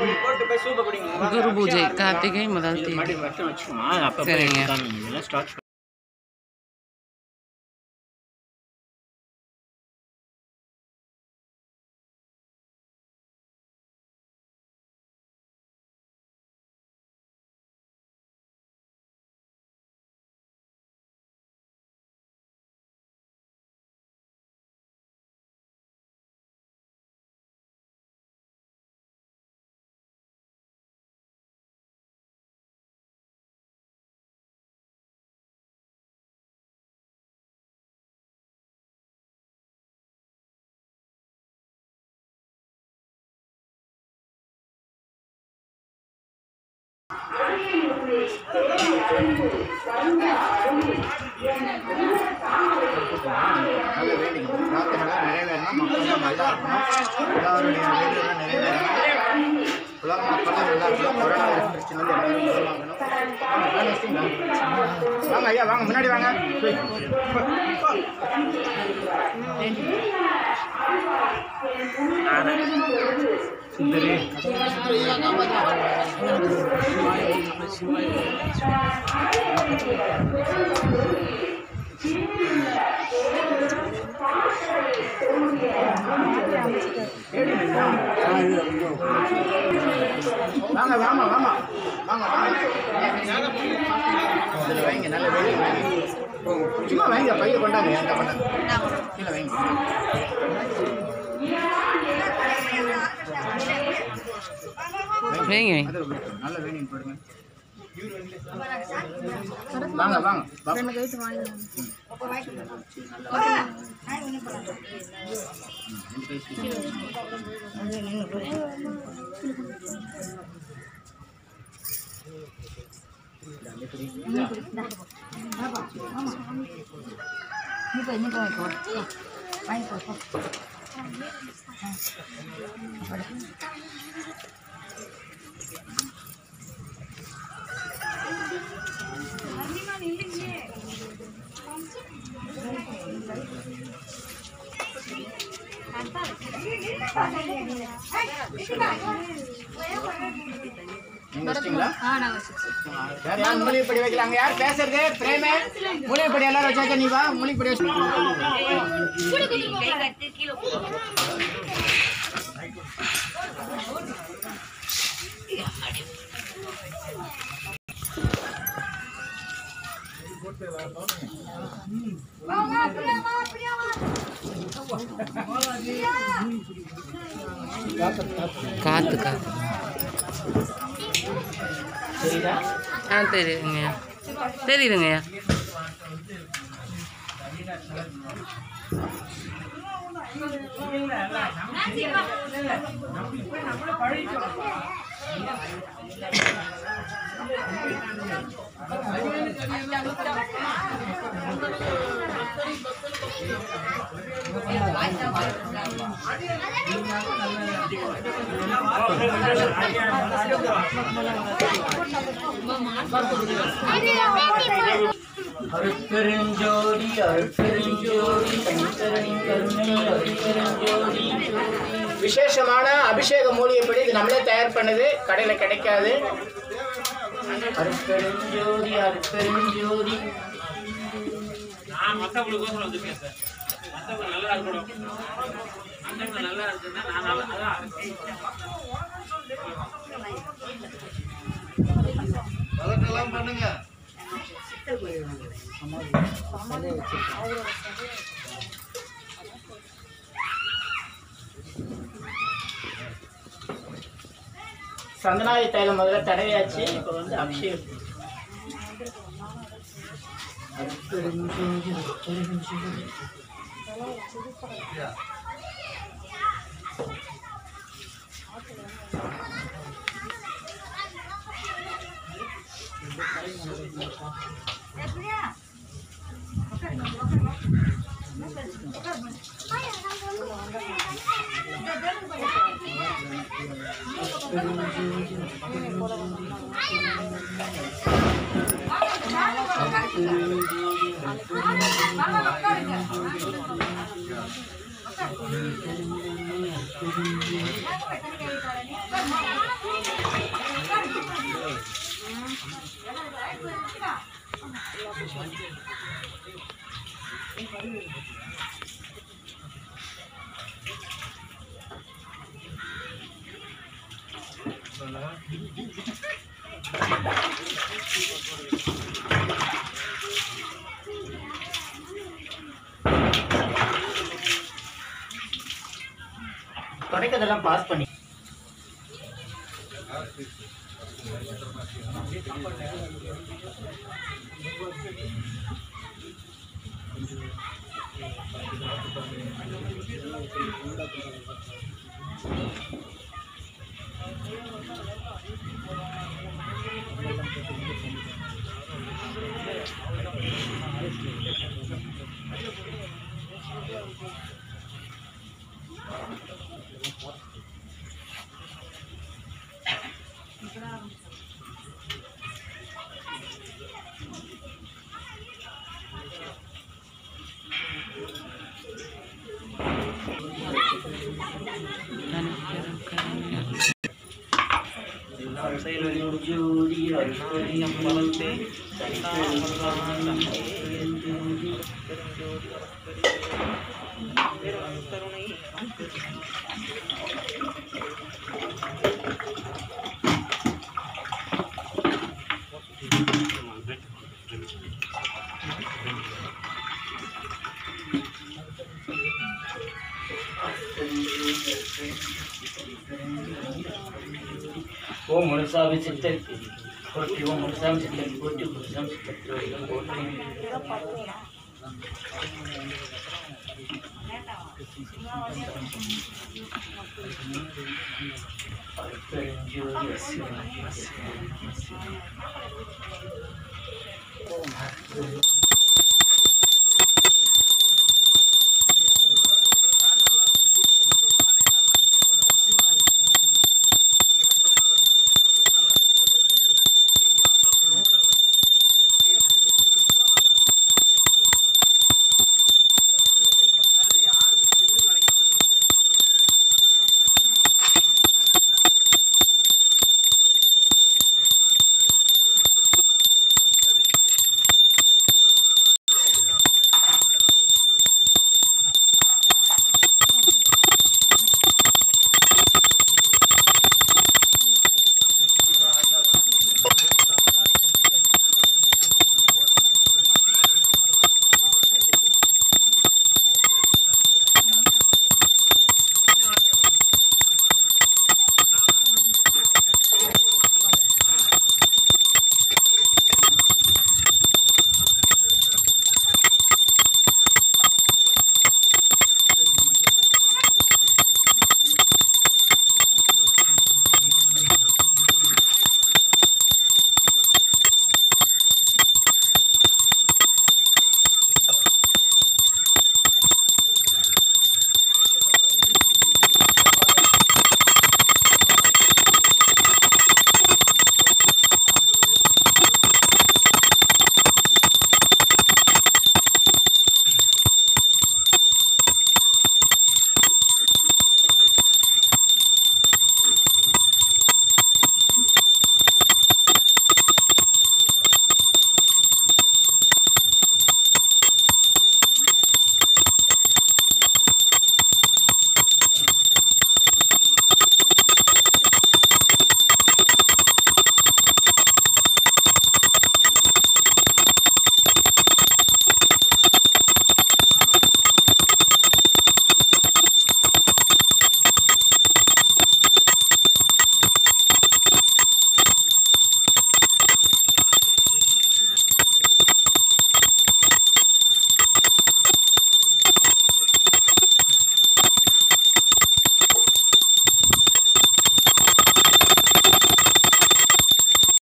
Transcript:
போட்டு போய் சூப்பை குடிங்க வாங்க. குரு பூஜை கார்த்திகை முதல் தேதி மறுபடியும் வருஷம் வச்சுக்கோமா அப்போ சரிங்க. இதெல்லாம் ஸ்டார்ட் நல்ல வேண்டிக்கணும் பிரார்த்தனைலாம் நிறைவேறணும் மக்கள் நல்லா இருக்கணும் எல்லாருடைய வேண்டுதலும் நிறைவேறணும் உலக மக்களும் நல்லா இருக்கணும் கொரோனா வைரஸ் பிரச்சனை வந்து எல்லாரும் குணமாகணும் வாங்க, வாங்க, வச்சிங்களா? வாங்க ஐயா வாங்க முன்னாடி வாங்க வாங்க வாங்க வாங்க வாங்க வாங்க இதில் வைங்க நல்ல வேலை வைங்க சும்மா வைங்க பைய கொண்டாங்க எந்த கொண்டாங்க கீழே வைங்க வைங்க அதில் வைங்க. நல்ல வேணின்னு போடுங்க வாங்க வாங்க வாங்க. நீங்க வச்சிட்டீங்களா யார் யார் மூலிகைப்படி வைக்கலாங்க யார் பேசுறது பிரேமே மூலிகைப்படி எல்லாரும் வச்சாச்சா நீ வா மூலிகைப்படி வச்சு காத்து காத்து சரிதா ஆ தெரியுதுங்கய்யா தெரியுதுங்கய்யா அருட்பெருஞ்சோதி அருட்பெருஞ்சோதி சங்கரனின் கருணை அருட்பெருஞ்சோதி விசேஷமான அபிஷேக மூலிகைப்படி இது நம்மளே தயார் பண்ணது கடையில் கிடைக்காது அருட்பெருஞ்சோதி அருட்பெருஞ்சோதி நான் மற்றவங்களுக்கோசரம் வந்திருக்கேன் சார் மற்றவங்க நல்லா இருக்கணும் மற்றவங்க நல்லா இருக்குன்னா நான் நல்லா அதான் சந்தனாதி தைலம் முதல்ல தடவையாச்சு இப்போ வந்து அபிஷேகம் அருட்பெருஞ்சோதி அருட்பெருஞ்சோதி தொடக்கதெல்லாம் பாஸ் பண்ணி ஓம் முனுசாமி சித்தர் போற்றி ஓம் முனுசாமி சித்தர் போற்றி முனுசாமி சித்தர் போற்றி ஓம்